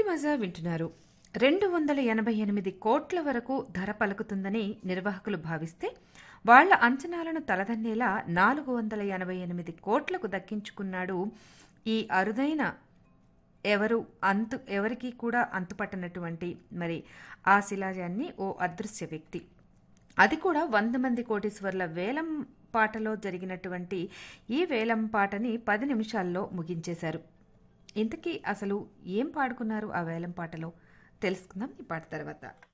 మజా వింటున్నారు రెండు వందల ఎనభై ఎనిమిది కోట్ల వరకు ధర పలుకుతుందని నిర్వాహకులు భావిస్తే వాళ్ల అంచనాలను తలదన్నేలా నాలుగు వందల ఎనభై ఎనిమిది కోట్లకు దక్కించుకున్నాడు ఈ అరుదైన ఎవరు అంతు ఎవరికి కూడా అంతుపట్టనటువంటి మరి ఆ శిలాజాన్ని ఓ అదృశ్య వ్యక్తి అది కూడా వంద మంది కోటీశ్వర్ల వేలం పాటలో జరిగినటువంటి ఈ వేలం పాటని పది నిమిషాల్లో ముగించేశారు ఇంతకీ అసలు ఏం పాడుకున్నారు ఆ వేలం పాటలో తెలుసుకుందాం ఈ పాట తర్వాత